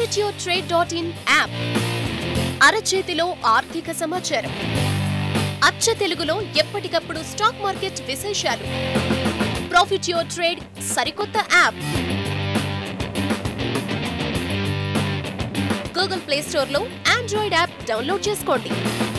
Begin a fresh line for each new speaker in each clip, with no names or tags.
Profit your trade dot in app అరచేతిలో ఆర్థిక సమాచారం అచ్చ తెలుగులో ఎప్పటికప్పుడు స్టాక్ మార్కెట్ విశేషాలు ప్రాఫిట్ యువర్ ట్రేడ్ సరికొత్త యాప్ గూగుల్ ప్లే స్టోర్ లో ఆండ్రాయిడ్ యాప్ డౌన్లోడ్ చేసుకోండి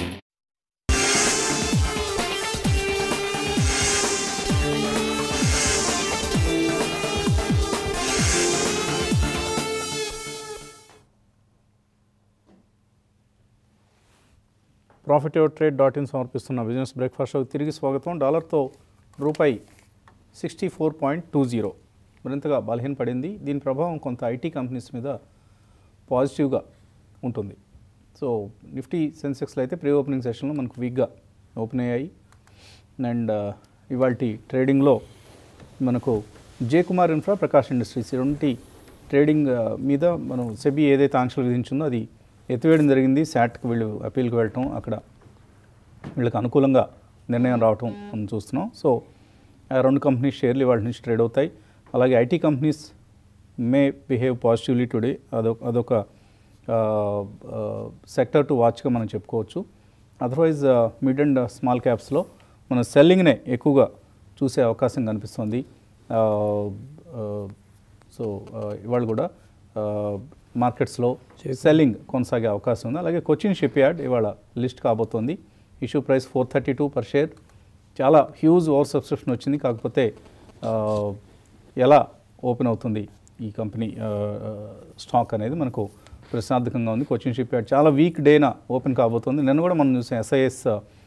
profit your trade dot in సమర్పిస్తున్న బిజినెస్ బ్రేక్ఫాస్ట్ షోకి తిరిగి స్వాగతం డాలర్తో రూపాయి sixty four point two zero మరింతగా బలహీనపడింది దీని ప్రభావం కొంత ఐటీ కంపెనీస్ మీద పాజిటివ్గా ఉంటుంది సో నిఫ్టీ సెన్సెక్స్లో అయితే ప్రీ ఓపెనింగ్ సెషన్లో మనకు వీక్గా ఓపెన్ అయ్యాయి అండ్ ఇవాళ ట్రేడింగ్లో మనకు J Kumar infra Prakash industries ఈ రెండింటి ట్రేడింగ్ ఆ, మీద మనం సెబీ ఏదైతే ఆంక్షలు విధించిందో అది ఎత్తివేయడం జరిగింది శాట్కి వీళ్ళు అప్పీల్కి వెళ్ళటం అక్కడ వీళ్ళకి అనుకూలంగా నిర్ణయం రావటం మనం చూస్తున్నాం సో ఆ రెండు కంపెనీస్ షేర్లు ఇవాళ నుంచి ట్రేడ్ అవుతాయి అలాగే IT companies may behave positively today అదొక అదొక సెక్టర్ టు వాచ్గా మనం చెప్పుకోవచ్చు అదర్వైజ్ మిడ్ అండ్ స్మాల్ క్యాప్స్లో మన సెల్లింగ్నే ఎక్కువగా చూసే అవకాశం కనిపిస్తుంది సో ఇవాళ కూడా మార్కెట్స్లో సెల్లింగ్ కొనసాగే అవకాశం ఉంది అలాగే కొచ్చిన్ షిప్ యార్డ్ ఇవాళ లిస్ట్ కాబోతోంది issue price four thirty two per share చాలా హ్యూజ్ ఓవర్ సబ్స్క్రిప్షన్ వచ్చింది కాకపోతే ఆ, ఎలా ఓపెన్ అవుతుంది ఈ కంపెనీ ఆ, ఆ, స్టాక్ అనేది మనకు ప్రశ్నార్థకంగా ఉంది కొచ్చిన్ షిప్ యార్డ్ చాలా వీక్ డేన ఓపెన్ కాబోతుంది నిన్న కూడా మనం చూసాం SIS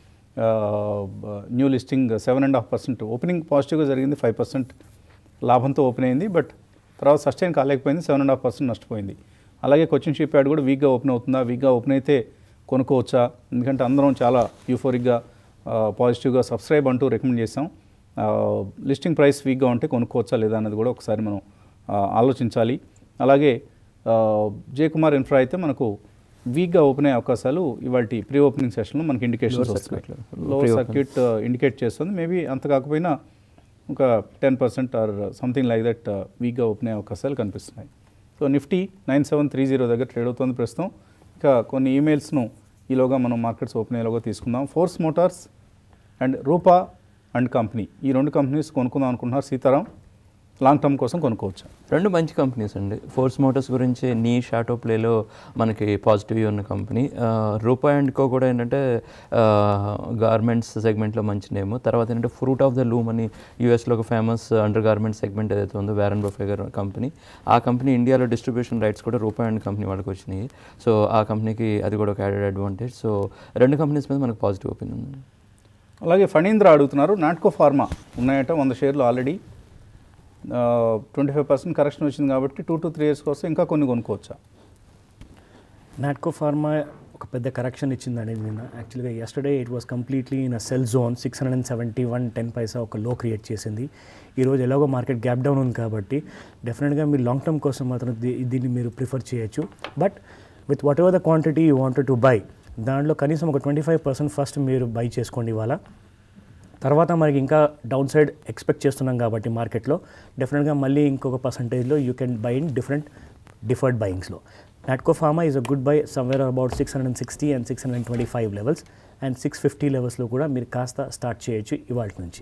new listing seven and half percent opening పాజిటివ్గా జరిగింది ఫైవ్ పర్సెంట్ లాభంతో ఓపెన్ అయింది బట్ తర్వాత సస్టైన్ కాలేకపోయింది సెవెన్ అండ్ హాఫ్ పర్సెంట్ నష్టపోయింది అలాగే కొచ్చిన్ షిప్ యార్డ్ కూడా వీక్గా ఓపెన్ అవుతుందా వీక్గా ఓపెన్ అయితే కొనుక్కోవచ్చా ఎందుకంటే అందరం చాలా యూఫోరిక్గా పాజిటివ్గా సబ్స్క్రైబ్ అంటూ రికమెండ్ చేసాం లిస్టింగ్ ప్రైస్ వీక్గా ఉంటే కొనుక్కోవచ్చా లేదా అన్నది కూడా ఒకసారి మనం ఆ, ఆలోచించాలి అలాగే జే కుమార్ ఇన్ఫ్రా అయితే మనకు వీక్గా ఓపెన్ అయ్యే అవకాశాలు ఇవాళ ప్రీ ఓపెనింగ్ సెషన్లో మనకి ఇండికేషన్స్ వస్తున్నాయి లోవర్ సర్క్యూట్ ఇండికేట్ చేస్తుంది మేబీ అంత కాకపోయినా ఒక ten percent or something like that వీక్గా ఓపెన్ అయ్యే అవకాశాలు కనిపిస్తున్నాయి so nifty nine seven three zero దగ్గర ట్రేడ్ అవుతుంది ప్రస్తుతం ఇక కొన్ని ఈమెయిల్స్ను ఈలోగా మనం మార్కెట్స్ ఓపెన్ అయ్యేలోగా తీసుకుందాం Force Motors and Rupa and company ఈ రెండు కంపెనీస్ కొనుక్కుందాం అనుకుంటున్నారు సీతారాం లాంగ్ టర్మ్ కోసం కొనుక్కోవచ్చు
రెండు మంచి కంపెనీస్ అండి ఫోర్స్ మోటార్స్ గురించి నీ షాటో ప్లేలో మనకి పాజిటివ్ ఉన్న కంపెనీ రూపాయి అండ్ కో కూడా ఏంటంటే గార్మెంట్స్ సెగ్మెంట్లో మంచి నేమ్ తర్వాత ఏంటంటే ఫ్రూట్ ఆఫ్ ద లూమ్ అని యూఎస్లో ఒక ఫేమస్ అండర్ గార్మెంట్ సెగ్మెంట్ ఏదైతే ఉందో వ్యారన్ బఫే కంపెనీ ఆ కంపెనీ ఇండియాలో డిస్ట్రిబ్యూషన్ రైట్స్ కూడా రూపాయి అండ్ కంపెనీ వాళ్ళకి వచ్చినాయి సో ఆ కంపెనీకి అది కూడా ఒక యాడెడ్ అడ్వాంటేజ్ సో రెండు కంపెనీస్ మీద మనకు పాజిటివ్ ఒపీనియన్ ఉంది
అలాగే ఫణీంద్ర అడుగుతున్నారు నాట్కో ఫార్మా ఉన్నాయట వంద షేర్లు already twenty five percent correction వచ్చింది కాబట్టి టూ టు త్రీ ఇయర్స్ కోసం ఇంకా కొన్ని కొనుక్కోవచ్చా
నాట్కో ఫార్మా ఒక పెద్ద కరెక్షన్ ఇచ్చిందండి నిన్న యాక్చువల్గా yesterday it was completely in a sell zone six hundred and seventy one ten పైసా ఒక లో క్రియేట్ చేసింది ఈరోజు ఎలాగో మార్కెట్ గ్యాప్ డౌన్ ఉంది కాబట్టి డెఫినెట్గా మీరు లాంగ్ టర్మ్ కోసం మాత్రం దీ- దీన్ని మీరు ప్రిఫర్ చేయొచ్చు but with whatever the quantity you wanted to buy దాంట్లో కనీసం ఒక ట్వంటీ ఫైవ్ పర్సెంట్ ఫస్ట్ మీరు బై చేసుకోండి ఇవాళ తర్వాత మనకి ఇంకా డౌన్ సైడ్ ఎక్స్పెక్ట్ చేస్తున్నాం కాబట్టి మార్కెట్లో డెఫినెట్గా మళ్ళీ ఇంకొక పర్సంటేజ్లో you can buy in different deferred బయింగ్స్లో Natco pharma is a good buy somewhere about six hundred and sixty and six hundred twenty five levels and six fifty లెవెల్స్లో కూడా మీరు కాస్త స్టార్ట్ చేయొచ్చు ఇవాళ నుంచి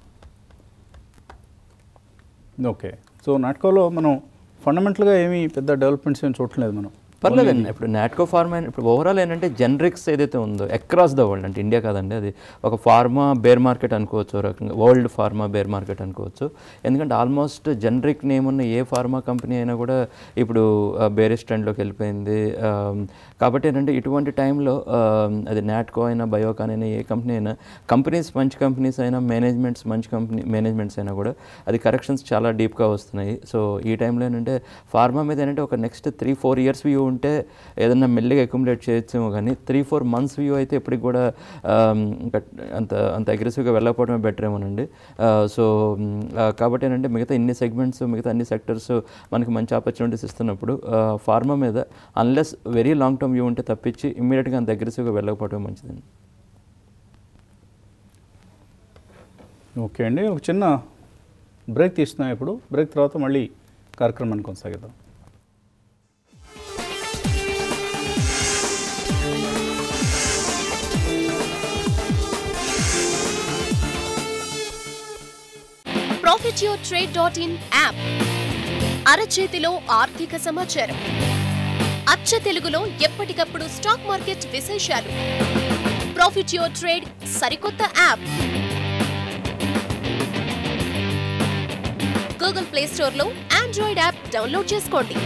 ఓకే సో నాట్కోలో మనం ఫండమెంటల్గా ఏమీ పెద్ద డెవలప్మెంట్స్ ఏమి చూడట్లేదు మనం
పర్లేదండి ఇప్పుడు నాట్కో ఫార్మా ఇప్పుడు ఓవరాల్ ఏంటంటే జనరిక్స్ ఏదైతే ఉందో అక్రాస్ ద వరల్డ్ అంటే ఇండియా కాదండి అది ఒక ఫార్మా బేర్ మార్కెట్ అనుకోవచ్చు ఓ రకంగా వరల్డ్ ఫార్మా బేర్ మార్కెట్ అనుకోవచ్చు ఎందుకంటే ఆల్మోస్ట్ జనరిక్ నేమ్ ఉన్న ఏ ఫార్మా కంపెనీ అయినా కూడా ఇప్పుడు బేరెస్ ట్రెండ్లోకి వెళ్ళిపోయింది ఆమ్, కాబట్టి ఏంటంటే ఇటువంటి టైంలో ఆమ్, అది నాట్కో అయినా బయోకాన్ అయినా ఏ కంపెనీ అయినా కంపెనీస్ మంచి కంపెనీస్ అయినా మేనేజ్మెంట్స్ మంచి కంపెనీ మేనేజ్మెంట్స్ అయినా కూడా అది కరెక్షన్స్ చాలా డీప్గా వస్తున్నాయి సో ఈ టైంలో ఏంటంటే ఫార్మా మీద ఏంటంటే ఒక next three four years view ఉంటే ఏదన్నా మెల్లిగా అక్యుములేట్ చేయొచ్చేమో కానీ త్రీ ఫోర్ మంత్స్ వ్యూ అయితే ఇప్పటికి కూడా ఆమ్, ఇంకా అంత అంత అగ్రెసివ్గా వెళ్ళకపోవడమే బెటర్ ఏమోనండి ఆ, సో మ్, ఆ, కాబట్టి ఏంటంటే మిగతా ఇన్ని సెగ్మెంట్స్ మిగతా అన్ని సెక్టర్స్ మనకి మంచి ఆపర్చునిటీస్ ఇస్తున్నప్పుడు ఫార్మా మీద unless very long term view ఉంటే తప్పించి ఇమ్మీడియట్గా అంత అగ్రెసివ్గా వెళ్ళకపోవడమే మంచిదండి
ఓకే అండి ఒక చిన్న బ్రేక్ తీస్తున్నాం ఇప్పుడు బ్రేక్ తర్వాత మళ్ళీ కార్యక్రమాన్ని కొనసాగిద్దాం
profit your trade dot in app అరచేతిలో ఆర్థిక సమాచారం అచ్చ తెలుగులో ఎప్పటికప్పుడు స్టాక్ మార్కెట్ విశేషాలు ప్రాఫిట్ యువర్ ట్రేడ్ సరికొత్త యాప్ గూగుల్ ప్లే స్టోర్ లో ఆండ్రాయిడ్ యాప్ డౌన్లోడ్ చేసుకోండి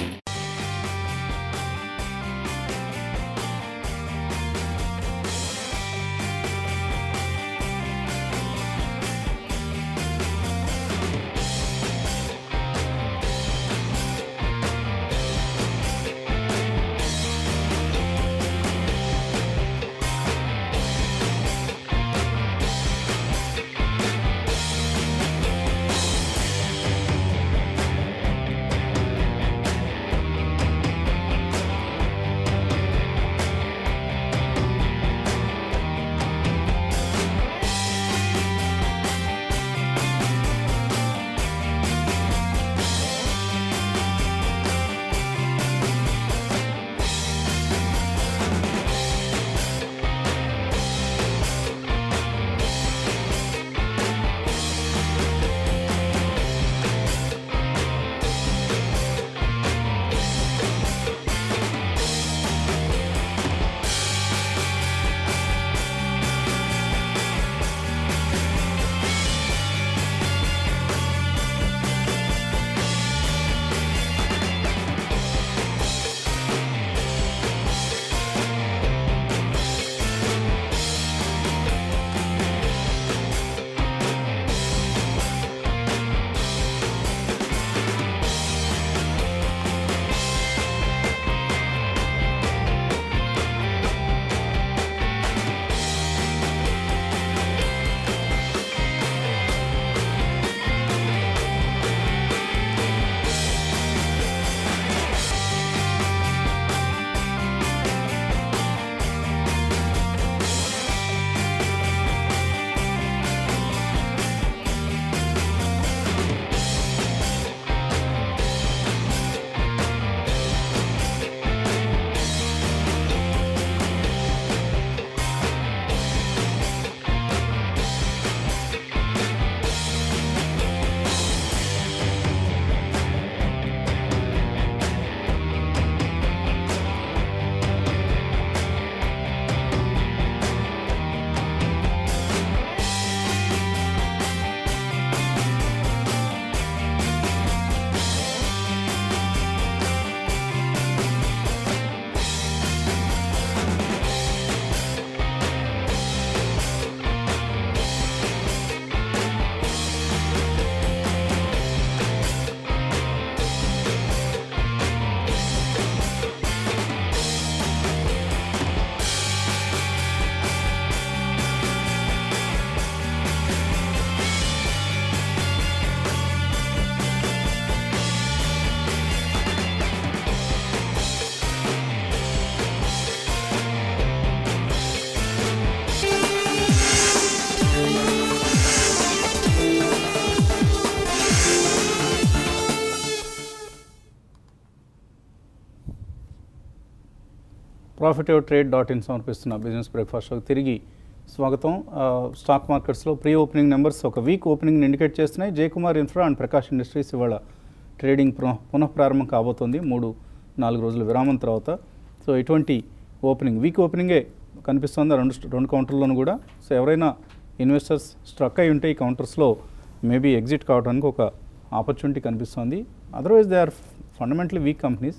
ప్రాఫిట్ ట్రేడ్ డాట్ ఇన్ సమర్పిస్తున్న బిజినెస్ బ్రేక్ఫాస్ట్ షోకి తిరిగి స్వాగతం ఆ, స్టాక్ మార్కెట్స్లో ప్రీ ఓపెనింగ్ నెంబర్స్ ఒక వీక్ ఓపెనింగ్ ఇండికేట్ చేస్తున్నాయి Jayakumar infra and Prakash industries ఇవాళ ట్రేడింగ్ పునః పునఃప్రారంభం కాబోతోంది మూడు నాలుగు రోజుల విరామం తర్వాత సో ఇటువంటి ఓపెనింగ్ వీక్ ఓపెనింగే కనిపిస్తుంది ఆ రెండు రెండు కౌంటర్లోనూ కూడా సో ఎవరైనా ఇన్వెస్టర్స్ స్ట్రక్ అయి ఉంటే ఈ కౌంటర్స్లో మేబీ ఎగ్జిట్ కావడానికి ఒక ఆపర్చునిటీ కనిపిస్తుంది otherwise they are fundamentally weak companies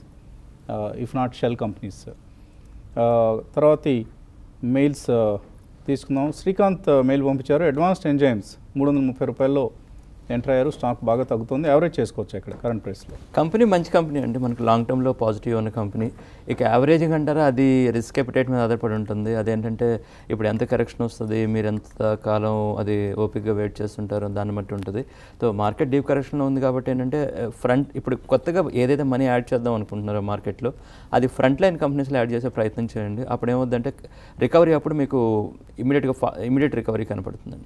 if not shell companies తర్వాత మెయిల్స్ తీసుకుందాం శ్రీకాంత్ మెయిల్ పంపించారు అడ్వాన్స్డ్ ఎంజైమ్స్ మూడు వందల ముప్పై రూపాయల్లో ఎంటర్ అయ్యారు స్టాక్ బాగా తగ్గుతుంది యావరేజ్ చేసుకోవచ్చు ఇక్కడ కరెంట్ ప్రైస్లో
కంపెనీ మంచి కంపెనీ అండి మనకు లాంగ్ టర్మ్లో పాజిటివ్ ఉన్న కంపెనీ ఇక యావరేజింగ్ అంటారా అది రిస్క్ ఎపిటేట్ మీద ఆధారపడి ఉంటుంది అదేంటంటే ఇప్పుడు ఎంత కరెక్షన్ వస్తుంది మీరు ఎంత కాలం అది ఓపిక్గా వెయిట్ చేస్తుంటారో దాన్ని బట్టి ఉంటుంది సో మార్కెట్ డీప్ కరెక్షన్లో ఉంది కాబట్టి ఏంటంటే ఫ్రంట్ ఇప్పుడు కొత్తగా ఏదైతే మనీ యాడ్ చేద్దాం అనుకుంటున్నారో మార్కెట్లో అది ఫ్రంట్ లైన్ కంపెనీస్లో యాడ్ చేసే ప్రయత్నం చేయండి అప్పుడు ఏమవుతుందంటే రికవరీ అప్పుడు మీకు ఇమీడియట్గా ఫా ఇమీడియట్ రికవరీ కనపడుతుందండి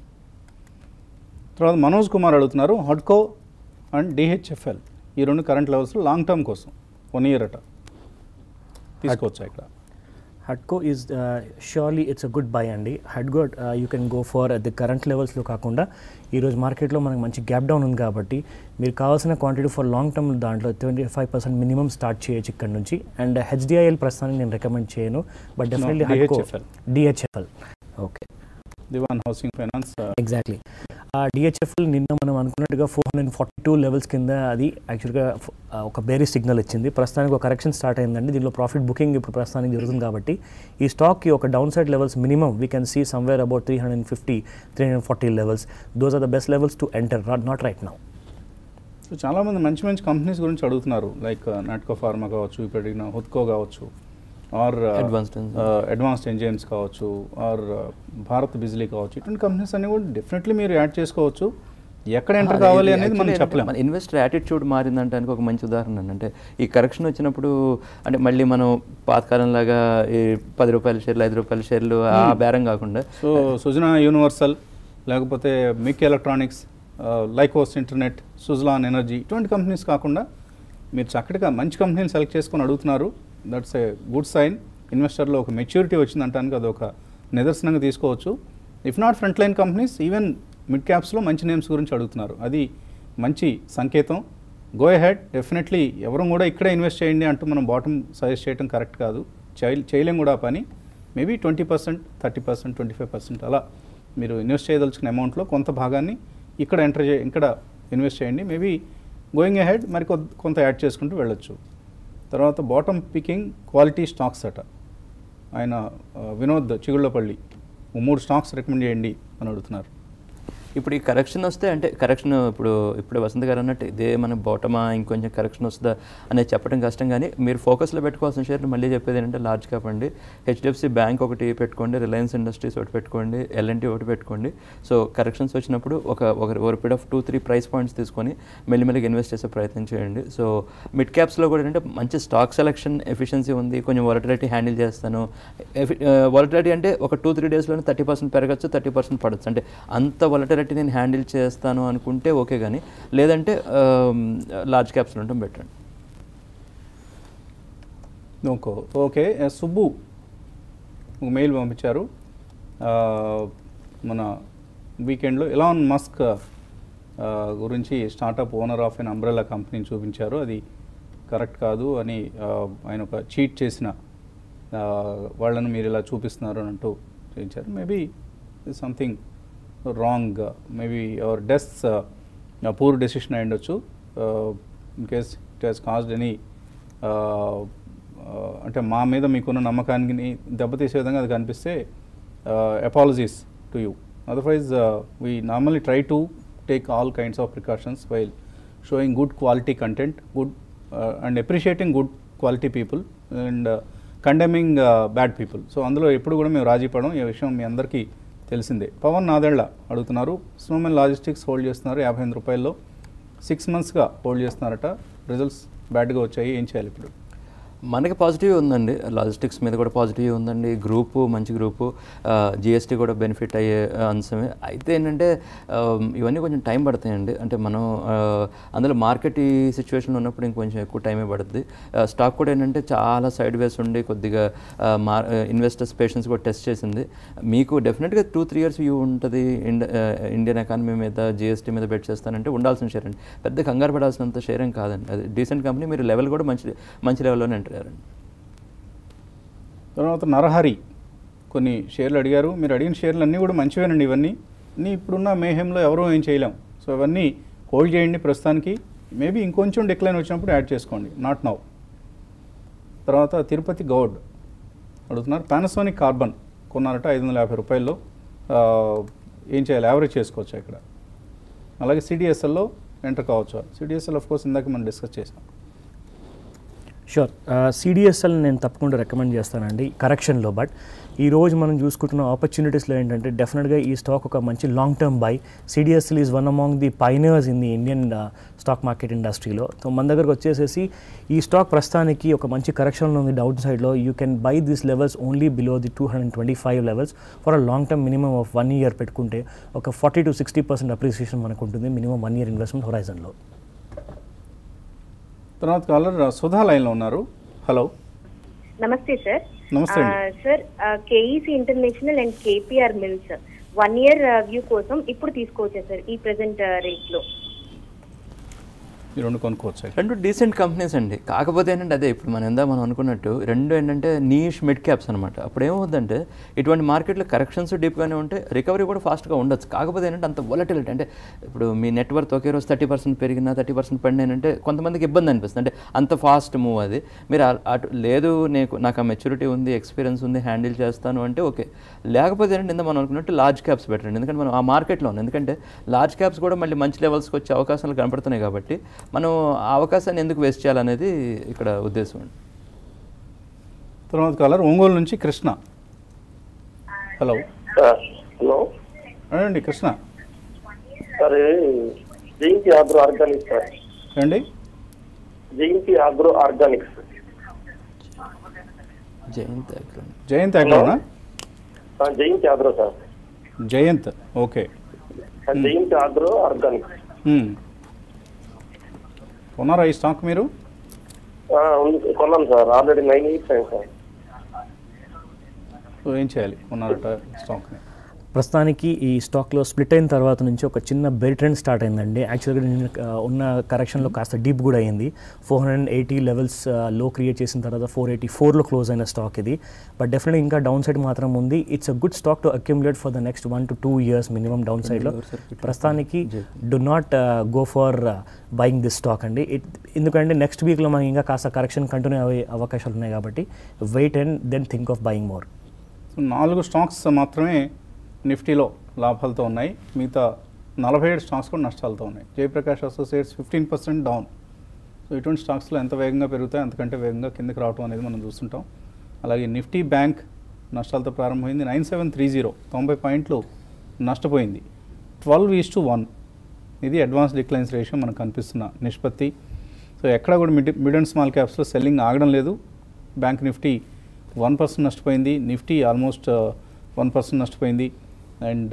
తర్వాత మనోజ్ కుమార్ అడుగుతున్నారు హడ్కో అండ్ డిహెచ్ఎఫ్ఎల్ ఈ రెండు కరెంట్ లెవెల్స్ లాంగ్ టర్మ్ కోసం వన్ ఇయర్ అట తీసుకోవచ్చా ఇక్కడ
హడ్కో is surely it's a good buy అండి హడ్కో you can go for the current లెవెల్స్లో కాకుండా ఈరోజు మార్కెట్లో మనకు మంచి గ్యాప్ డౌన్ ఉంది కాబట్టి మీరు కావాల్సిన క్వాంటిటీ ఫర్ లాంగ్ టర్మ్ దాంట్లో twenty five percent minimum start చేయొచ్చు ఇక్కడ నుంచి అండ్ హెచ్డిఐఎల్ ప్రస్తుతానికి నేను రికమెండ్ చేయను బట్ డెఫినెట్లీ హడ్కో
DHFL.
DHFL okay
Dewan housing finance
exactly ఆ డిహెచ్ఎఫ్ఎల్ నిన్న మనం అనుకున్నట్టుగా four hundred forty two levels కింద అది యాక్చువల్గా ఫ్- ఆ, ఒక బేరీ సిగ్నల్ ఇచ్చింది ప్రస్తుతానికి ఒక కరెక్షన్ స్టార్ట్ అయిందండి దీనిలో ప్రాఫిట్ బుకింగ్ ఇప్పుడు ప్రస్తుతానికి జరుగుతుంది కాబట్టి ఈ స్టాక్కి ఒక down side levels minimum we can see somewhere about three hundred fifty three hundred forty levels those are the best levels to enter not right now
so చాలామంది మంచి మంచి కంపెనీస్ గురించి అడుగుతున్నారు లైక్ నాట్కో ఫార్మా కావచ్చు ఇప్పుడు అడిగిన హుత్కో కావచ్చు or
Advanced enzymes.
Advanced enzymes కావచ్చు ఆర్ భారత్ బిజిలీ కావచ్చు ఇటువంటి కంపెనీస్ అన్ని కూడా డెఫినెట్లీ మీరు యాడ్ చేసుకోవచ్చు ఎక్కడ ఎంటర్ కావాలి అనేది మనం చెప్పలేము
మన ఇన్వెస్టర్ యాటిట్యూడ్ మారిందంటే ఒక మంచి ఉదాహరణ అండి. అంటే ఈ కరెక్షన్ వచ్చినప్పుడు అంటే మళ్ళీ మనం పాతకాలం లాగా ఈ పది రూపాయల షేర్లు ఐదు రూపాయల షేర్లు ఆ బేరం కాకుండా
సో సుజనా యూనివర్సల్ లేకపోతే MIC electronics Lycos internet Suzlon energy ఇటువంటి కంపెనీస్ కాకుండా మీరు చక్కటిగా మంచి కంపెనీని సెలెక్ట్ చేసుకొని అడుగుతున్నారు దట్స్ ఏ గుడ్ సైన్ ఇన్వెస్టర్లో ఒక మెచ్యూరిటీ వచ్చిందంటానికి అదొక నిదర్శనంగా తీసుకోవచ్చు if not front line companies even mid క్యాప్స్లో మంచి నేమ్స్ గురించి అడుగుతున్నారు అది మంచి సంకేతం గో హెడ్ డెఫినెట్లీ ఎవరు కూడా ఇక్కడే ఇన్వెస్ట్ చేయండి అంటూ మనం బాటమ్ సజెస్ట్ చేయడం కరెక్ట్ కాదు చేయ చేయలేం కూడా ఆ పని maybe twenty percent thirty percent twenty five percent అలా మీరు ఇన్వెస్ట్ చేయదలుచుకున్న అమౌంట్లో కొంత భాగాన్ని ఇక్కడ ఎంటర్ చే ఇక్కడ ఇన్వెస్ట్ చేయండి మేబీ గోయింగ్ అహెడ్ మరి కొ- కొంత యాడ్ చేసుకుంటూ వెళ్ళొచ్చు తర్వాత బాటమ్ పికింగ్ క్వాలిటీ స్టాక్స్ అట ఆయన ఆ, వినోద్ చిగుళ్ళపల్లి ఓ మూడు స్టాక్స్ రికమెండ్ చేయండి అని అడుగుతున్నారు
ఇప్పుడు ఈ కరెక్షన్ వస్తే అంటే కరెక్షన్ ఇప్పుడు ఇప్పుడు వసంత గారు అన్నట్టు ఇదే మన బాటమా ఇంకొంచెం కరెక్షన్ వస్తుందా అనేది చెప్పడం కష్టం కానీ మీరు ఫోకస్లో పెట్టుకోవాల్సిన షేర్లు మళ్ళీ చెప్పేది ఏంటంటే లార్జ్ క్యాప్ అండి హెచ్డిఎఫ్సి బ్యాంక్ ఒకటి పెట్టుకోండి రిలయన్స్ ఇండస్ట్రీస్ ఒకటి పెట్టుకోండి ఎల్ఎన్టీ ఒకటి పెట్టుకోండి సో కరెక్షన్స్ వచ్చినప్పుడు ఒక ఒక ఒక period of two three price points తీసుకొని మెల్లిమెల్లిగా ఇన్వెస్ట్ చేసే ప్రయత్నం చేయండి సో మిడ్ క్యాప్స్లో కూడా ఏంటంటే మంచి స్టాక్ సెలెక్షన్ ఎఫిషియన్సీ ఉంది కొంచెం వాలటిలిటీ హ్యాండిల్ చేస్తాను వాలటిలిటీ అంటే ఒక టూ త్రీ డేస్లోనే థర్టీ పర్సెంట్ పెరగచ్చు థర్టీ పర్సెంట్ పడచ్చు అంటే అంత వాలటిలిటీ నేను హ్యాండిల్ చేస్తాను అనుకుంటే ఓకే కానీ లేదంటే లార్జ్ క్యాప్స్లో ఉండటం బెటర్
ఓకే ఓకే ఆ, సుబ్బు ఒక మెయిల్ పంపించారు ఆ, మన వీకెండ్లో ఎలాన్ మస్క్ ఆ, గురించి startup owner of an umbrella కంపెనీని చూపించారు అది కరెక్ట్ కాదు అని ఆ, ఆయన ఒక చీట్ చేసిన ఆ, వాళ్ళను మీరు ఇలా చూపిస్తున్నారు అని అంటూ చూపించారు maybe something wrong maybe our డెస్ పూర్ డెసిషన్ అయి ఉండొచ్చు in case it has caused any అంటే మా మీద మీకున్న నమ్మకానికి దెబ్బతీసే విధంగా అది కనిపిస్తే apologies to you otherwise we normally try to take all kinds of precautions while showing good quality content good and appreciating good quality people and condemning bad people so అందులో ఎప్పుడు కూడా మేము రాజీ పడడం ఈ విషయం మీ అందరికీ తెలిసిందే పవన్ నాదెళ్ల అడుగుతున్నారు స్నోమెన్ లాజిస్టిక్స్ హోల్డ్ చేస్తున్నారు యాభై ఎనిమిది రూపాయల్లో సిక్స్ మంత్స్గా హోల్డ్ చేస్తున్నారట రిజల్ట్స్ బ్యాడ్గా వచ్చాయి ఏం చేయాలి ఇప్పుడు
మనకి పాజిటివ్ ఉందండి లాజిస్టిక్స్ మీద కూడా పాజిటివ్ ఉందండి గ్రూపు మంచి గ్రూపు జిఎస్టీ కూడా బెనిఫిట్ అయ్యే ఆ, అంశమే అయితే ఏంటంటే ఆ, ఇవన్నీ కొంచెం టైం పడతాయండి అంటే మనం ఆ, అందులో మార్కెట్ ఈ సిచ్యువేషన్లో ఉన్నప్పుడు ఇంకొంచెం ఎక్కువ టైమే పడుతుంది ఆ, స్టాక్ కూడా ఏంటంటే చాలా సైడ్ వేస్ ఉండి కొద్దిగా ఆ, మార్ ఇన్వెస్టర్స్ పేషెన్స్ కూడా టెస్ట్ చేసింది మీకు డెఫినెట్గా టూ త్రీ ఇయర్స్ వ్యూ ఉంటుంది ఇండ ఆ, ఇండియన్ ఎకానమీ మీద జిఎస్టీ మీద బెట్ చేస్తానంటే ఉండాల్సిన షేర్ అండి పెద్ద కంగారు పడాల్సినంత షేర్ ఏం కాదండి అది డీసెంట్ కంపెనీ మీరు లెవెల్ కూడా మంచి మంచి లెవెల్లోనే ఎంటర్ అయ్యారండి
తర్వాత నరహరి కొన్ని షేర్లు అడిగారు మీరు అడిగిన షేర్లు అన్నీ కూడా మంచివేనండి ఇవన్నీ అన్నీ ఇప్పుడున్న మేహంలో ఎవరూ ఏం చేయలేం సో ఇవన్నీ హోల్డ్ చేయండి ప్రస్తుతానికి మేబీ ఇంకొంచెం డిక్లైన్ వచ్చినప్పుడు యాడ్ చేసుకోండి నాట్ నౌ తర్వాత తిరుపతి గౌడ్ అడుగుతున్నారు పానాసోనిక్ కార్బన్ కొన్నారట ఐదు వందల యాభై రూపాయల్లో ఆ, ఏం చేయాలి యావరేజ్ చేసుకోవచ్చా ఇక్కడ అలాగే సిడిఎస్ఎల్లో ఎంటర్ కావచ్చా సిడిఎస్ఎల్ ఆఫ్ కోర్స్ ఇందాక మనం డిస్కస్ చేసాం
షూర్ సిడిఎస్ఎల్ నేను తప్పకుండా రికమెండ్ చేస్తానండి కరెక్షన్లో బట్ ఈ రోజు మనం చూసుకుంటున్న ఆపర్చునిటీస్లో ఏంటంటే డెఫినెట్గా ఈ స్టాక్ ఒక మంచి long term buy CDSL is one among the pioneers in the Indian stock market ఇండస్ట్రీలో సో మన దగ్గరకు వచ్చేసేసి ఈ స్టాక్ ప్రస్తుతానికి ఒక మంచి కరెక్షన్లో ఉంది డౌన్ సైడ్లో you can buy this levels only below the two hundred twenty five levels for a long term minimum of one year పెట్టుకుంటే ఒక forty to sixty percent appreciation మనకు ఉంటుంది మినిమం వన్ ఇయర్ ఇన్వెస్ట్మెంట్ హొరైజన్లో
తర్వాత caller Sudha లైన్లో ఉన్నారు hello
నమస్తే sir
నమస్తే అండి
sir KEC international and KPR mills one year view కోసం ఇప్పుడు తీసుకోవచ్చా సార్ ఈ ప్రెసెంట్ రేట్ లో
ఈ రెండు కొనుక్కోవచ్చు
రెండు డీసెంట్ కంపెనీస్ అండి కాకపోతే ఏంటంటే అదే ఇప్పుడు మనం ఎందా మనం అనుకున్నట్టు రెండు ఏంటంటే నీష్ మిడ్ క్యాప్స్ అనమాట అప్పుడు ఏమవుతుందంటే ఇటువంటి మార్కెట్లో కరెక్షన్స్ డీప్గానే ఉంటే రికవరీ కూడా ఫాస్ట్గా ఉండొచ్చు కాకపోతే ఏంటంటే అంత వొలటిలిటీ అంటే ఇప్పుడు మీ నెట్వర్క్ ఒకే రోజు థర్టీ పర్సెంట్ పెరిగినా థర్టీ పర్సెంట్ పడినాయంటే కొంతమందికి ఇబ్బంది అనిపిస్తుంది అంటే అంత ఫాస్ట్ మూవ్ అది మీరు ఆ- అటు లేదు నీకు నాకు ఆ మెచ్యూరిటీ ఉంది ఎక్స్పీరియన్స్ ఉంది హ్యాండిల్ చేస్తాను అంటే ఓకే లేకపోతే ఏంటంటే ఇంత మనం అనుకున్నట్టు లార్జ్ క్యాప్స్ బెటర్ అండి ఎందుకంటే మనం ఆ మార్కెట్లో ఉన్నాం ఎందుకంటే లార్జ్ క్యాప్స్ కూడా మళ్ళీ మంచి లెవెల్స్కి వచ్చే అవకాశాలు కనపడుతున్నాయి కాబట్టి మనం ఆ అవకాశాన్ని ఎందుకు వేస్ట్ చేయాలనేది ఇక్కడ ఉద్దేశం అండి
తర్వాత కాలర్ ఒంగోలు నుంచి కృష్ణ హలో
హలో
అడండి Krishna
sir Jayanti agro organics sir
ఏమండి
Jayanti agro organics
Jayant agro
Jayant అగ్రోనా
ఆ, Jayanti agro sir
Jayant okay
ఆ, జయంతి ఆగ్రో ఆర్గానిక్స్
మ్మ్. కొన్నారా ఈ స్టాక్ మీరు
ఆ, ఉంది కొన్నాను సార్ ఆల్రెడీ నైన్ ఇయర్స్ అయింది సార్
సో ఏం చేయాలి కొన్నారట స్టాక్ని
ప్రస్తుతానికి ఈ స్టాక్లో స్ప్లిట్ అయిన తర్వాత నుంచి ఒక చిన్న బెల్ ట్రెండ్ స్టార్ట్ అయిందండి యాక్చువల్గా నేను ఆ, ఉన్న కరెక్షన్లో కాస్త డీప్ కూడా అయింది ఫోర్ హండ్రెడ్ ఎయిటీ లెవెల్స్ లో క్రియేట్ చేసిన తర్వాత ఫోర్ ఎయిటీ ఫోర్లో క్లోజ్ అయిన స్టాక్ ఇది బట్ డెఫినెట్గా ఇంకా డౌన్ సైడ్ మాత్రం ఉంది it's a good stock to accumulate for the next one to two years minimum down సైడ్లో ప్రస్తుతానికి do not go for buying this stock అండి ఇట్ ఎందుకంటే నెక్స్ట్ వీక్లో మనకి ఇంకా కాస్త కరెక్షన్ కంటిన్యూ అయ్యే అవకాశాలు ఉన్నాయి కాబట్టి wait and then think of buying more
so నాలుగు స్టాక్స్ మాత్రమే నిఫ్టీలో లాభాలతో ఉన్నాయి మిగతా నలభై ఏడు స్టాక్స్ కూడా నష్టాలతో ఉన్నాయి Jaiprakash associates fifteen percent down so ఇటువంటి స్టాక్స్లో ఎంత వేగంగా పెరుగుతాయి అంతకంటే వేగంగా కిందకి రావడం అనేది మనం చూస్తుంటాం అలాగే నిఫ్టీ బ్యాంక్ నష్టాలతో ప్రారంభమైంది నైన్ సెవెన్ త్రీ జీరో తొంభై పాయింట్లు నష్టపోయింది ట్వెల్వ్ ఈస్ టు వన్ ఇది అడ్వాన్స్ డిక్లైన్స్ రేషియో మనకు కనిపిస్తున్న నిష్పత్తి సో ఎక్కడ కూడా మిడ్ మిడ్ అండ్ స్మాల్ క్యాప్స్లో సెల్లింగ్ ఆగడం లేదు బ్యాంక్ నిఫ్టీ వన్ పర్సెంట్ నష్టపోయింది నిఫ్టీ ఆల్మోస్ట్ వన్ పర్సెంట్ నష్టపోయింది and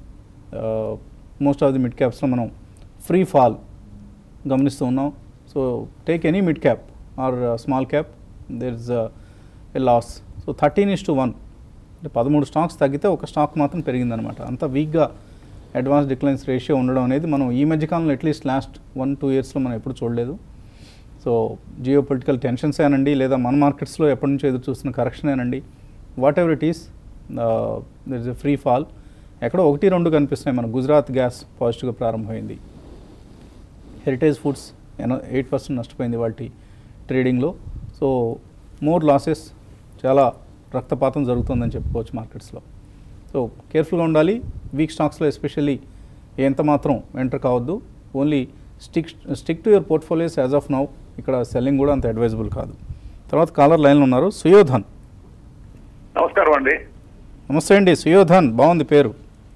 most of the mid క్యాప్స్లో మనం ఫ్రీ ఫాల్ గమనిస్తూ ఉన్నాం so take any mid cap or small cap there is a loss so thirteen is to one అంటే పదమూడు stocks తగ్గితే ఒక స్టాక్ మాత్రం పెరిగిందనమాట అంత వీక్గా అడ్వాన్స్ డిక్లైన్స్ రేషియో ఉండడం అనేది మనం ఈ మధ్యకాలంలో అట్లీస్ట్ లాస్ట్ వన్ టూ ఇయర్స్లో మనం ఎప్పుడు చూడలేదు సో జియో పొలిటికల్ టెన్షన్స్ ఏనండి లేదా మన మార్కెట్స్లో ఎప్పటి నుంచో ఎదురు చూస్తున్న కరెక్షన్ ఏనండి whatever it is there is a free fall ఎక్కడో ఒకటి రెండు కనిపిస్తున్నాయి మన గుజరాత్ గ్యాస్ పాజిటివ్గా ప్రారంభమైంది హెరిటేజ్ ఫుడ్స్ ఎనో ఎయిట్ పర్సెంట్ నష్టపోయింది వాటి ట్రేడింగ్లో సో మోర్ లాసెస్ చాలా రక్తపాతం జరుగుతుందని చెప్పుకోవచ్చు మార్కెట్స్లో సో కేర్ఫుల్గా ఉండాలి వీక్ స్టాక్స్లో ఎస్పెషల్లీ ఎంత మాత్రం ఎంటర్ కావద్దు only stick stick to your portfolios as of now ఇక్కడ సెల్లింగ్ కూడా అంత అడ్వైజబుల్ కాదు తర్వాత కాలర్ లైన్లో ఉన్నారు సుయోధన్
నమస్కారం అండి
నమస్తే అండి సుయోధన్ బాగుంది పేరు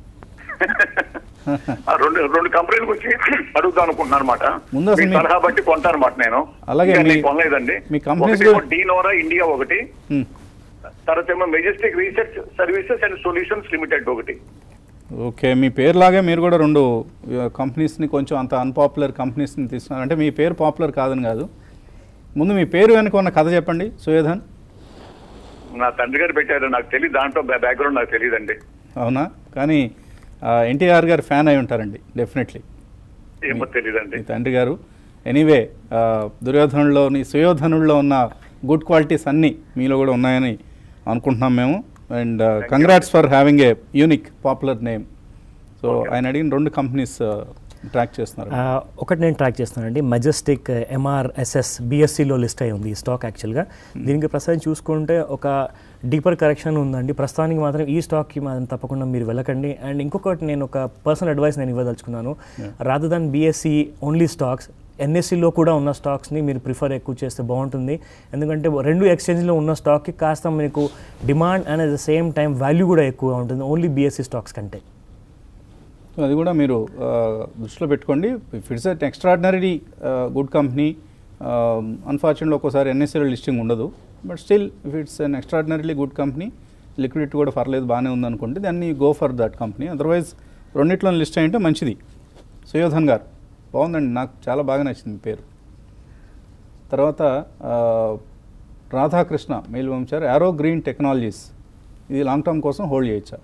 ఆ రెండు రెండు కంపెనీల గురించి అడుగుదాం అనుకుంటున్నాను అనమాట
ముందు అసలు
మీ
మీ-
సలహా బట్టి కొంటానమాట నేను
అలాగే
ఇంకా
మీ-
నేను కొనలేదండి
మీ companies
ఒకటేమో
కూడా-
డీనోరా ఇండియా ఒకటి
Hmm.
తర్వాత ఏమో majestic research services and solutions limited ఒకటి
ఓకే మీ పేరులాగే మీరు కూడా రెండు కంపెనీస్ని కొంచెం అంత అన్పాపులర్ కంపెనీస్ని తీసుకున్నారు అంటే మీ పేరు పాపులర్ కాదని కాదు ముందు మీ పేరు వెనుక ఉన్న కథ చెప్పండి సుయోధన్
నా తండ్రి గారు పెట్టారు నాకు తెలియదు దాంట్లో బ్యాక్గ్రౌండ్ నాకు తెలియదండి
అవునా కానీ ఎన్టీఆర్ గారు ఫ్యాన్ అయి ఉంటారండి డెఫినెట్లీ
ఏమో తెలియదండి
మీ తండ్రి గారు ఎనీవే దుర్యోధనుల్లోని సుయోధనుల్లో ఉన్న గుడ్ క్వాలిటీస్ అన్నీ మీలో కూడా ఉన్నాయని అనుకుంటున్నాం మేము and congrats for having a unique popular name so ఆయన అడిగిన రెండు కంపెనీస్ ట్రాక్ చేస్తున్నారు
ఆ, ఒకటి నేను ట్రాక్ చేస్తానండి మెజెస్టిక్ ఎంఆర్ఎస్ఎస్ బిఎస్సిలో లిస్ట్ అయి ఉంది ఈ స్టాక్ యాక్చువల్గా దీనికి ప్రస్తుతం చూసుకుంటే ఒక డీపర్ కరెక్షన్ ఉందండి ప్రస్తుతానికి మాత్రం ఈ స్టాక్కి మాత్రం తప్పకుండా మీరు వెళ్ళకండి అండ్ ఇంకొకటి నేను ఒక పర్సనల్ అడ్వైస్ నేను ఇవ్వదలుచుకున్నాను rather than BSE only stocks ఎన్ఎస్సిలో కూడా ఉన్న స్టాక్స్ని మీరు ప్రిఫర్ ఎక్కువ చేస్తే బాగుంటుంది ఎందుకంటే రెండు ఎక్స్చేంజ్లో ఉన్న స్టాక్కి కాస్త మీకు demand and at the same time value కూడా ఎక్కువగా ఉంటుంది ఓన్లీ బిఎస్సి స్టాక్స్ కంటే
సో అది కూడా మీరు ఆ, దృష్టిలో పెట్టుకోండి if it's at extraordinary good company unfortunately ఒక్కోసారి ఎన్ఎస్ఎల్ లిస్టింగ్ ఉండదు but still if it's an extraordinarily good company liquidity కూడా పర్లేదు బాగానే ఉందనుకోండి దాన్ని go for that company otherwise రెండిట్లో లిస్ట్ అయింటే మంచిది సుయోధన్ గారు బాగుందండి నాకు చాలా బాగా నచ్చింది మీ పేరు తర్వాత ఆ, రాధాకృష్ణ మెయిల్ పంపించారు యారో గ్రీన్ టెక్నాలజీస్ ఇది లాంగ్ టర్మ్ కోసం హోల్డ్ చేయొచ్చా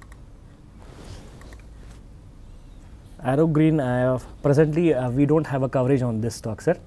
Arrow Green, uh, presently uh, we don't have a coverage on this stock, sir.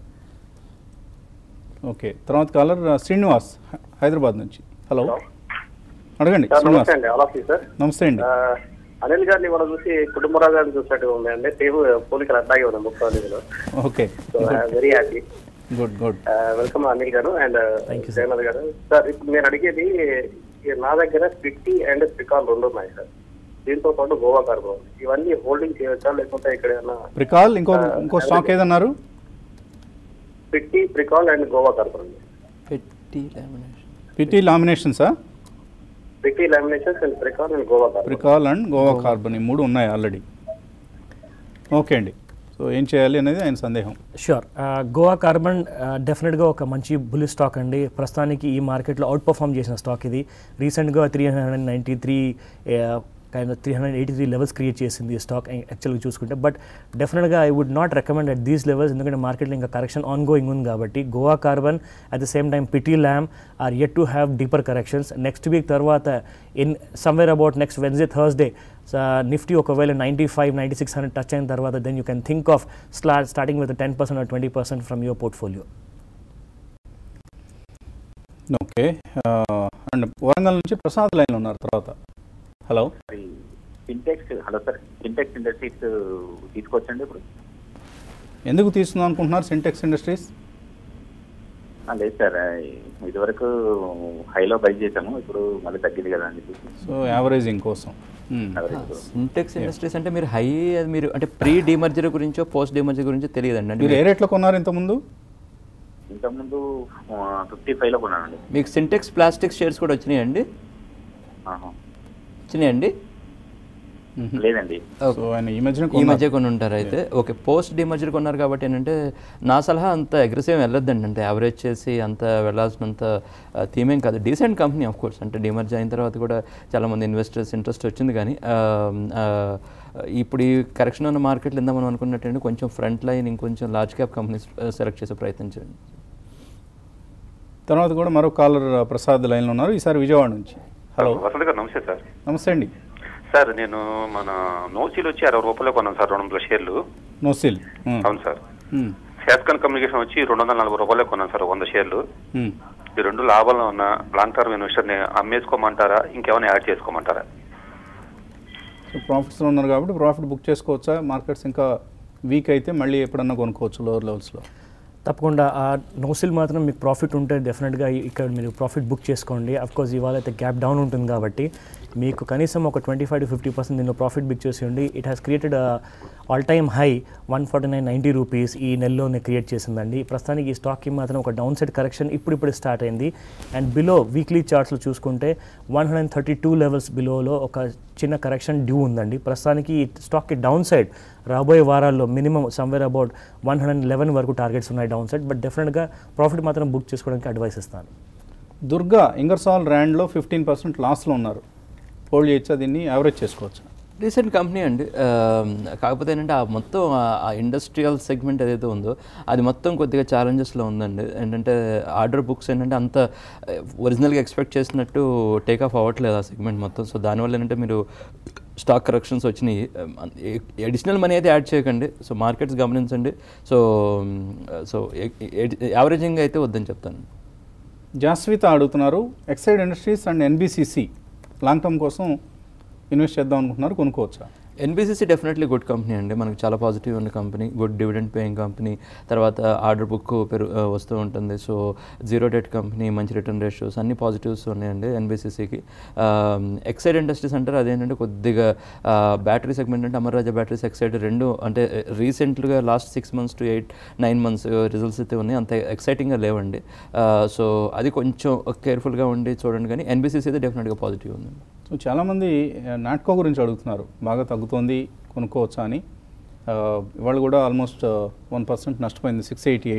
Okay తర్వాత కాలర్ శ్రీనివాస్ హై- హైదరాబాద్ నుంచి హలో
Hello.
అడగండి
సార్
శ్రీనివాస్
నమస్తే అండి ఆల్ ఆఫ్ యూ సార్
నమస్తే అండి
ఆ, అనిల్ గారిని మనం చూసి కుటుంబరావు గారిని చూసినట్టుగా ఉంది అండి సేమ్ పోలికలు అట్లాగే ఉంది ముప్పై అందులో
okay
so very happy
good good
welcome Anil గారు and
Thank you, sir.
Jagannath గారు సార్ ఇప్పుడు నేను అడిగేది ఈ నా దగ్గర స్పిట్టి అండ్ స్పికాల్ రెండు ఉన్నాయి సార్ దీంతో పాటు గోవా కార్బన్ ఇవన్నీ హోల్డింగ్ చేయవచ్చా లేకుంటే ఇక్కడ ఏమైనా
ప్రికాల్ ఇంకో
ఆ,
ఇంకో స్టాక్ ఏదన్నారు
స్పిట్టి ప్రికాల్ అండ్ గోవా కార్బన్
పెట్టి లామినేషన్
పిటి లామినేషన్సా
స్పిట్టి laminations and Pricol and Goa carbon
Pricol and Goa carbon ఈ మూడు ఉన్నాయి ఆల్రెడీ ఓకే అండి సో ఏం చేయాలి అనేది ఆయన సందేహం
షూర్ గోవా కార్బన్ డెఫినెట్గా ఒక మంచి బుల్ స్టాక్ అండి ప్రస్తుతానికి ఈ మార్కెట్లో అవుట్ పర్ఫామ్ చేసిన స్టాక్ ఇది రీసెంట్గా three hundred ninety three kind three hundred eighty three levels create చేసింది ఈ స్టాక్ యాక్చువల్గా చూసుకుంటే బట్ డెఫినెట్గా I would not recommend at these levels ఎందుకంటే మార్కెట్లో ఇంకా కరెక్షన్ ఆన్ గోయింగ్ ఉంది కాబట్టి Goa carbon at the same time PT lam are yet to have deeper corrections next week తర్వాత in somewhere about next Wednesday Thursday Nifty ఒకవేళ ninety five ninety six hundred touch అయిన తర్వాత then you can think of start starting with ten percent or twenty percent from your portfolio
okay and Warangal నుంచి Prasad line ఉన్నారు తర్వాత hello
Sintex hello sir Sintex industries తీసుకొచ్చండి ఇప్పుడు
ఎందుకు తీసుకుందాం అనుకుంటున్నారు సింటెక్స్ ఇండస్ట్రీస్
ఆ, లేదు సార్ ఆ, ఇదివరకు హైలో బై చేసాము ఇప్పుడు మళ్ళీ తగ్గింది కదా అని చెప్పేసి
సో యావరేజింగ్ కోసం Hmm.
average.
సింటెక్స్ ఇండస్ట్రీస్ అంటే మీరు హై మీరు అంటే ప్రీ డిమర్జర్ గురించో పోస్ట్ డిమర్జర్ గురించో తెలియదండి అంటే
మీరు ఏ రేట్లో కొన్నారు ఇంతకుముందు
ఇంతకుముందు ఫిఫ్టీ ఫైవ్లో కొన్నానండి
మీకు సింటెక్స్ ప్లాస్టిక్ షేర్స్ కూడా వచ్చినాయండి
ఆహా.
వచ్చినాయండి
లేదండి
సో ఆయన ఈ మధ్యన
ఈ మధ్య
కొన్నారు.
కొన్ని ఉంటారు అయితే ఓకే పోస్ట్ డిమర్జర్ కొన్నారు కాబట్టి ఏంటంటే నా సలహా అంత అగ్రెసివ్ వెళ్ళొద్దండి అంటే యావరేజ్ చేసి అంత వెళ్ళాల్సినంత థీమేం కాదు డీసెంట్ కంపెనీ ఆఫ్ కోర్స్ అంటే డిమర్జ్ అయిన తర్వాత కూడా చాలామంది ఇన్వెస్టర్స్ ఇంట్రెస్ట్ వచ్చింది కానీ ఆ, ఆ, ఇప్పుడు ఈ కరెక్షన్ ఉన్న మార్కెట్లో ఇందా మనం అనుకున్నట్టంటే కొంచెం ఫ్రంట్ లైన్ ఇంకొంచెం లార్జ్ క్యాప్ కంపెనీస్ సెలెక్ట్ చేసే ప్రయత్నం చేయండి
తర్వాత కూడా మరో కాలర్ ప్రసాద్ లైన్లో ఉన్నారు ఈసారి విజయవాడ నుంచి హలో
వసంత్ గారు నమస్తే సార్
నమస్తే అండి
సార్ నేను మన నోసీలు వచ్చి అరవై రూపాయలు కొన్నాను సార్ రెండు వందల షేర్లు
నోసిల్
అవును సార్ శాస్కన్ కమ్యూనికేషన్ వచ్చి రెండు వందల నలభై రూపాయలు కొన్నాను సార్ వంద షేర్లు ఈ రెండు లాభంలో ఉన్న లాంగ్ టర్మ్ ఇన్వెస్టర్ని అమ్మేసుకోమంటారా ఇంకేమైనా యాడ్ చేసుకోమంటారా
సో ప్రాఫిట్స్లో ఉన్నారు కాబట్టి ప్రాఫిట్ బుక్ చేసుకోవచ్చా మార్కెట్స్ ఇంకా వీక్ అయితే మళ్ళీ ఎప్పుడన్నా కొనుక్కోవచ్చు లోవర్ లెవెల్స్లో
తప్పకుండా ఆ నోసిల్ మాత్రం మీకు ప్రాఫిట్ ఉంటే డెఫినెట్గా ఇక్కడ మీరు ప్రాఫిట్ బుక్ చేసుకోండి కోర్స్ ఇవాళ అయితే గ్యాప్ డౌన్ ఉంటుంది కాబట్టి మీకు కనీసం ఒక twenty five to fifty percent దీనిలో ప్రాఫిట్ బుక్ చేసి ఉండి it has created all time high one forty nine ninety rupees ఈ నెలలోనే క్రియేట్ చేసిందండి ప్రస్తుతానికి ఈ స్టాక్కి మాత్రం ఒక డౌన్ సైడ్ కరెక్షన్ ఇప్పుడు ఇప్పుడు స్టార్ట్ అయింది అండ్ బిలో వీక్లీ చార్ట్స్లో చూసుకుంటే one hundred thirty two levels బిలోలో ఒక చిన్న కరెక్షన్ డ్యూ ఉందండి ప్రస్తుతానికి ఈ స్టాక్కి డౌన్ సైడ్ రాబోయే వారాల్లో minimum somewhere about one hundred eleven వరకు టార్గెట్స్ ఉన్నాయి డౌన్ సైడ్ బట్ డెఫినెట్గా ప్రాఫిట్ మాత్రం బుక్ చేసుకోవడానికి అడ్వైస్ ఇస్తాను
దుర్గా ఇంగర్సాల్ ర్యాండ్లో ఫిఫ్టీన్ పర్సెంట్ లాస్లో ఉన్నారు హోల్డ్ చేయొచ్చా దీన్ని యావరేజ్ చేసుకోవచ్చా
రీసెంట్ కంపెనీ అండి ఆ, కాకపోతే ఏంటంటే ఆ మొత్తం ఆ- ఆ ఇండస్ట్రియల్ సెగ్మెంట్ ఏదైతే ఉందో అది మొత్తం కొద్దిగా ఛాలెంజెస్లో ఉందండి ఏంటంటే ఆర్డర్ బుక్స్ ఏంటంటే అంత ఒరిజినల్గా ఎక్స్పెక్ట్ చేసినట్టు టేక్ ఆఫ్ అవ్వట్లేదు ఆ సెగ్మెంట్ మొత్తం సో దానివల్ల ఏంటంటే మీరు స్టాక్ కరెక్షన్స్ వచ్చినాయి అడిషనల్ మనీ అయితే యాడ్ చేయకండి సో మార్కెట్స్ గమనించండి సో సో యావరేజింగ్ అయితే వద్దని చెప్తాను
జాస్విత అడుగుతున్నారు Exide industries and NBCC long term కోసం ఇన్వెస్ట్ చేద్దాం అనుకుంటున్నారు కొనుక్కోవచ్చా
ఎన్బిసిసి డెఫినెట్లీ గుడ్ కంపెనీ అండి మనకు చాలా పాజిటివ్ ఉన్న company good dividend paying company తర్వాత ఆర్డర్ బుక్ పెరు ఆ, వస్తూ ఉంటుంది సో జీరో డెట్ కంపెనీ మంచి రిటర్న్ రేషియోస్ అన్ని పాజిటివ్స్ ఉన్నాయండి ఎన్బిసిసికి ఎక్సైడ్ ఇండస్ట్రీస్ అంటారు అదేంటంటే కొద్దిగా బ్యాటరీ సెగ్మెంట్ అంటే అమర్ రాజా బ్యాటరీస్ ఎక్సైడ్ రెండు అంటే రీసెంట్గా last six months to eight nine months results అయితే ఉన్నాయి అంత ఎక్సైటింగ్గా లేవండి సో అది కొంచెం కేర్ఫుల్గా ఉండి చూడండి కానీ ఎన్బిసిసి అయితే డెఫినెట్గా పాజిటివ్ ఉంది
సో చాలామంది నాట్కో గురించి అడుగుతున్నారు బాగా తగ్గుతోంది కొనుక్కోవచ్చా అని ఆ, ఇవాళ కూడా ఆల్మోస్ట్ వన్ పర్సెంట్ నష్టపోయింది six eighty eight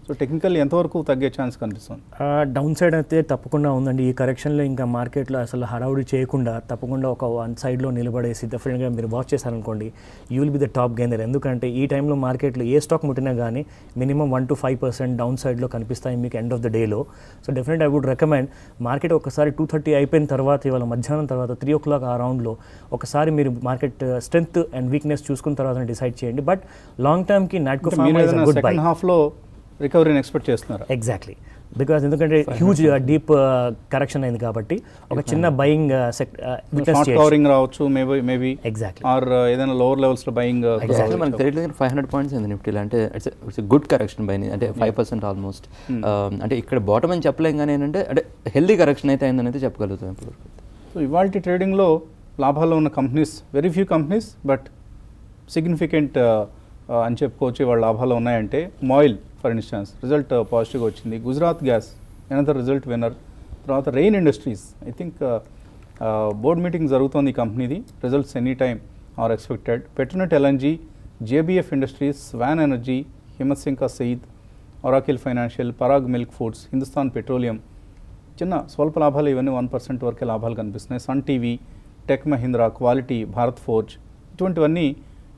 so technical ఎంతవరకు తగ్గే ఛాన్స్ కనిపిస్తుంది
డౌన్ సైడ్ అయితే తప్పకుండా ఉందండి ఈ కరెక్షన్లో ఇంకా మార్కెట్లో అసలు హడావుడి చేయకుండా తప్పకుండా ఒక వన్ సైడ్లో నిలబడేసి డెఫినెట్గా మీరు వాచ్ చేశారనుకోండి you will be the top gainer ఎందుకంటే ఈ టైంలో మార్కెట్లో ఏ స్టాక్ ముట్టినా కానీ minimum one to five percent down సైడ్లో కనిపిస్తాయి మీకు ఎండ్ ఆఫ్ ద డేలో so definite I would recommend market ఒకసారి టూ థర్టీ అయిపోయిన తర్వాత ఇవాళ మధ్యాహ్నం తర్వాత త్రీ ఓ క్లాక్ ఆ రౌండ్లో ఒకసారి మీరు మార్కెట్ స్ట్రెంత్ అండ్ వీక్నెస్ చూసుకున్న తర్వాత డిసైడ్ చేయండి బట్ లాంగ్ టర్మ్కి నాట్కో
మీరు
ఫార్మా
ఏదైనా
గుడ్ బై
సెకండ్ హాఫ్లో రికవరీని ఎక్స్పెక్ట్ చేస్తున్నారా
ఎగ్జాక్ట్లీ బికాస్ ఎందుకంటే హ్యూజ్ డీప్ కరెక్షన్ అయింది కాబట్టి ఒక చిన్న బయింగ్
షార్ట్ కవరింగ్ రావచ్చు మేబీ మేబీ
ఎగ్జాక్ట్లీ
ఆర్ ఏదైనా లోవర్ లెవెల్స్లో బయింగ్
యాక్చువల్లీ మనకు తెలియట్లేదు ఫైవ్ హండ్రెడ్ పాయింట్స్ అయింది నిఫ్టీలో అంటే it's it's good correction by అంటే ఫైవ్ పర్సెంట్ ఆల్మోస్ట్ అంటే ఇక్కడ బాటమ్ అని చెప్పలేం కానీ ఏంటంటే అంటే హెల్దీ కరెక్షన్ అయితే అయిందని అయితే చెప్పగలుగుతాం ఇప్పుడు
సో ఇవాళ ట్రేడింగ్లో లాభాల్లో ఉన్న companies very few companies but significant అని చెప్పుకోవచ్చు ఇవాళ లాభాల్లో ఉన్నాయంటే మాయిల్ ఫర్ ఇన్స్టాన్స్ రిజల్ట్ పాజిటివ్గా వచ్చింది Gujarat Gas another result winner తర్వాత Rain Industries I think board meeting జరుగుతోంది ఈ కంపెనీది results any time are expected Petronet LNG JBF Industries వ్యాన్ Energy Himatsingka Seide Oracle Financial Parag Milk Foods Hindustan Petroleum చిన్న స్వల్ప లాభాలు ఇవన్నీ వన్ పర్సెంట్ వరకే లాభాలు కనిపిస్తున్నాయి Sun TV Tech Mahindra quality Bharat Forge ఇటువంటివన్నీ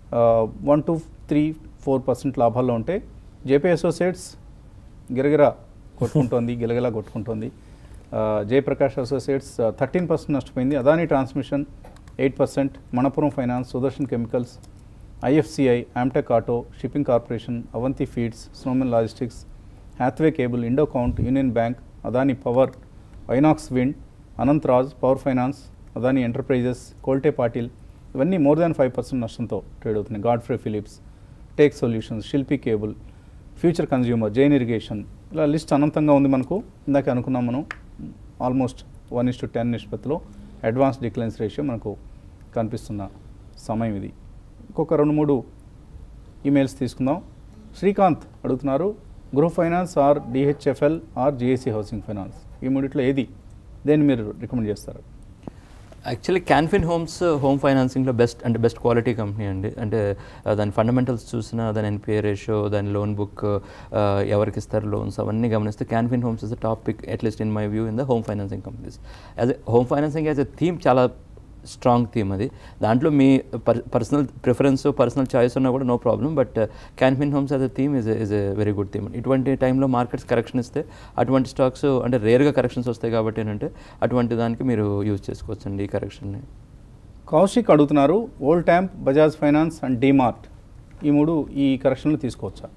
one two three four percent లాభాల్లో ఉంటాయి జేపీ అసోసియేట్స్ గిరగిర కొట్టుకుంటోంది గిలగిలా కొట్టుకుంటోంది ఆ, జయప్రకాష్ అసోసియేట్స్ థర్టీన్ పర్సెంట్ నష్టపోయింది Adani Transmission eight percent Manappuram Finance Sudarshan Chemicals IFCI Amtek Auto Shipping Corporation Avanti Feeds Snowman Logistics Hathway Cable Indo Count Union Bank Adani Power Inox Wind Anant Raj Power Finance Adani Enterprises Kolte Patil ఇవన్నీ more than five percent నష్టంతో trade అవుతున్నాయి Godfrey Phillips Take Solutions Shilpi Cable Future Consumer Jain Irrigation ఇలా list అనంతంగా ఉంది మనకు ఇందాక అనుకున్నాం మనం almost one is to ten నిష్పత్తిలో అడ్వాన్స్ డిక్లైన్స్ రేషియో మనకు కనిపిస్తున్న సమయం ఇది ఇంకొక రెండు మూడు ఈమెయిల్స్ తీసుకుందాం శ్రీకాంత్ అడుగుతున్నారు Gruh Finance or DHFL or GIC Housing Finance ఈ మూడిట్లో ఏది దేన్ని మీరు రికమెండ్ చేస్తారు
యాక్చువల్లీ క్యాన్ఫిన్ హోమ్స్ హోమ్ ఫైనాన్సింగ్లో బెస్ట్ అంటే బెస్ట్ క్వాలిటీ కంపెనీ అండి అంటే ఆ, దాని ఫండమెంటల్స్ చూసినా దాని ఎన్పిఏ రేషియో దాని లోన్ బుక్ ఎవరికి ఇస్తారు లోన్స్ అవన్నీ గమనిస్తే Can Fin Homes is the top pick at least in my view in the home financing companies as a home financing as a theme చాలా స్ట్రాంగ్ థీమ్ అది దాంట్లో మీ పర్సనల్ ప్రిఫరెన్స్ పర్సనల్ చాయిస్ ఉన్నా కూడా no problem but Can Fin Homes as a theme is is a very good theme ఇటువంటి టైంలో markets correction ఇస్తే అటువంటి స్టాక్స్ అంటే రేర్గా కరెక్షన్స్ వస్తాయి కాబట్టి ఏంటంటే అటువంటి దానికి మీరు యూజ్ చేసుకోవచ్చండి ఈ కరెక్షన్ని
కౌశిక్ అడుగుతున్నారు ఓల్డ్ ట్యాంప్ బజాజ్ ఫైనాన్స్ అండ్ డీమార్ట్ ఈ మూడు ఈ కరెక్షన్లు తీసుకోవచ్చా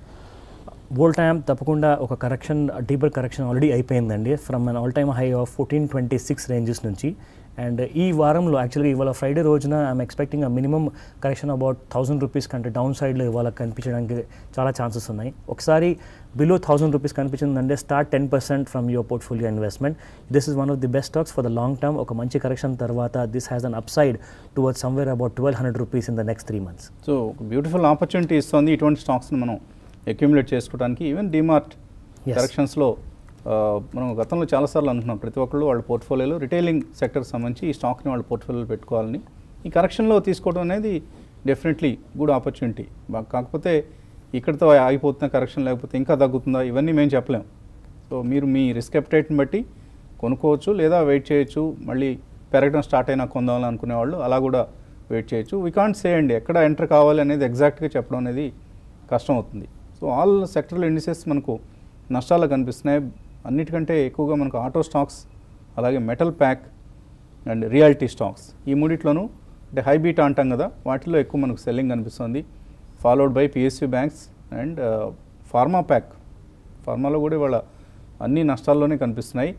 వోల్ టైమ్ తప్పకుండా ఒక కరెక్షన్ డీపర్ కరెక్షన్ ఆల్రెడీ అయిపోయిందండి from an all time high of fourteen twenty six ranges నుంచి అండ్ ఈ వారంలో యాక్చువల్గా ఇవాళ ఫ్రైడే రోజున I'm expecting a minimum correction about thousand rupees కంటే డౌన్ సైడ్లో ఇవాళ కనిపించడానికి చాలా ఛాన్సెస్ ఉన్నాయి ఒకసారి బిలో థౌసండ్ రూపీస్ కనిపించిందంటే start ten percent from your portfolio investment this is one of the best stocks for the long term ఒక మంచి కరెక్షన్ తర్వాత this has an upside towards somewhere about twelve hundred rupees in the next three months
so beautiful opportunity ఇస్తుంది ఇటువంటి స్టాక్స్ని మనం accumulate చేసుకోవడానికి even DMart
Yes.
కరెక్షన్స్లో మనం గతంలో చాలాసార్లు అనుకున్నాం ప్రతి ఒక్కళ్ళు వాళ్ళ పోర్ట్ఫోలియోలో రిటైలింగ్ సెక్టర్కి సంబంధించి ఈ స్టాక్ని వాళ్ళ పోర్ట్ఫోలియోలో పెట్టుకోవాలని ఈ కరెక్షన్లో తీసుకోవడం అనేది డెఫినెట్లీ గుడ్ ఆపర్చునిటీ కాకపోతే ఇక్కడితో ఆగిపోతున్న కరెక్షన్ లేకపోతే ఇంకా తగ్గుతుందా ఇవన్నీ మేము చెప్పలేం సో మీరు మీ రిస్క్ అప్టైట్ని బట్టి కొనుక్కోవచ్చు లేదా వెయిట్ చేయొచ్చు మళ్ళీ పెరగడం స్టార్ట్ అయినా కొందామని అనుకునే వాళ్ళు అలా కూడా వెయిట్ చేయొచ్చు వీ కాంట్ సే అండి ఎక్కడ ఎంటర్ కావాలి అనేది ఎగ్జాక్ట్గా చెప్పడం అనేది కష్టం అవుతుంది సో ఆల్ సెక్టరల్ ఇండిసెస్ మనకు నష్టాలు కనిపిస్తున్నాయి అన్నిటికంటే ఎక్కువగా మనకు ఆటో స్టాక్స్ అలాగే metal pack and realty stocks ఈ మూడిట్లోనూ అంటే హై బీటా అంటాం కదా వాటిలో ఎక్కువ మనకు సెల్లింగ్ కనిపిస్తుంది followed by PSU banks and pharma pack ఫార్మాలో కూడా ఇవాళ అన్ని నష్టాల్లోనే కనిపిస్తున్నాయి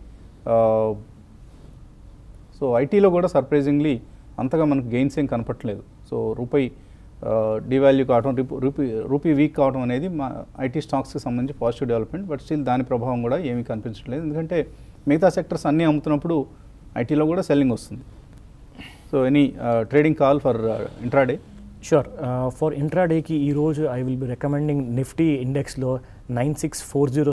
సో ఐటీలో కూడా సర్ప్రైజింగ్లీ అంతగా మనకు గెయిన్స్ ఏం కనపట్లేదు సో రూపాయి డివాల్యూ కావడం రిపు- రూపీ రూపీ వీక్ కావడం అనేది మా ఐటీ స్టాక్స్కి సంబంధించి పాజిటివ్ డెవలప్మెంట్ బట్ స్టిల్ దాని ప్రభావం కూడా ఏమీ కనిపించట్లేదు ఎందుకంటే మిగతా సెక్టర్స్ అన్నీ అమ్ముతున్నప్పుడు ఐటీలో కూడా సెల్లింగ్ వస్తుంది so any trading call for intraday
sure for ఇంట్రాడేకి ఈరోజు I will be recommending Nifty ఇండెక్స్లో నైన్ సిక్స్ ఫోర్ జీరో